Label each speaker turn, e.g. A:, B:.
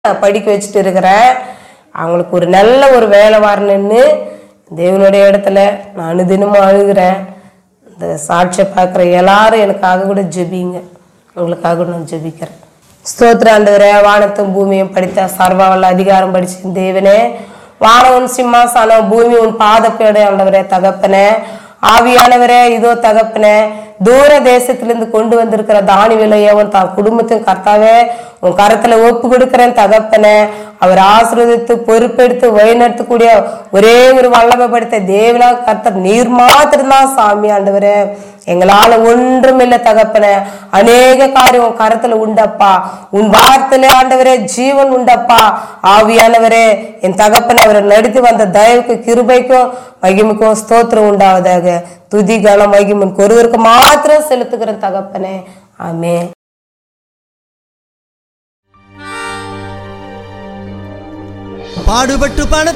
A: படிக்க வச்சுட்டு இருக்கிறேன் அவங்களுக்கு ஒரு நல்ல ஒரு வேலை வரணுன்னு தேவனுடைய இடத்துல நான் அனுதினமும் அழுகிறேன் இந்த சாட்சியை பார்க்குற எல்லாரும் எனக்காக கூட ஜெபிங்க உங்களுக்காக கூட நான் ஜெபிக்கிறேன் ஸ்தோத்திர ஆண்டவரே வானத்தும் பூமியும் படித்த சர்வாவல்ல அதிகாரம் படிச்ச தேவனே வானம் உன் சிம்மாசனம் பூமி உன் பாதப்பேடு ஆண்டவரே தகப்பனே ஆவியானவரே இதோ தகப்பனே தூர தேசத்திலிருந்து கொண்டு வந்திருக்கிற தானி விலையவன் தான் குடும்பத்தையும் கர்த்தாவே உன் கரத்துல ஒப்பு கொடுக்கிறேன் தகப்பனே அவர் ஆசிர்வதித்து பொறுப்பெடுத்து வழிநடத்தக்கூடிய ஒரே ஒரு வல்லமை படுத்த தேவனா கர்த்தர் நீர் மாத்திரம்தான் சாமி ஆண்டவரே எங்களால ஒன்றுமில்லை தகப்பனே அநேக காரியம் உன் கரத்துல உண்டப்பா உன் வார்த்தையிலே ஆண்டவரே ஜீவன் உண்டப்பா ஆவியானவரே என் தகப்பனை அவரை நடித்து வந்த தயவுக்கு கிருபைக்கும் மகிமைக்கும் ஸ்தோத்திரம் உண்டாவதாக துதி கனம் மகிமன் ஒருவருக்கு மாத்திரம் செலுத்துகிற தகப்பனே ஆமே
B: பாடுபட்டு பண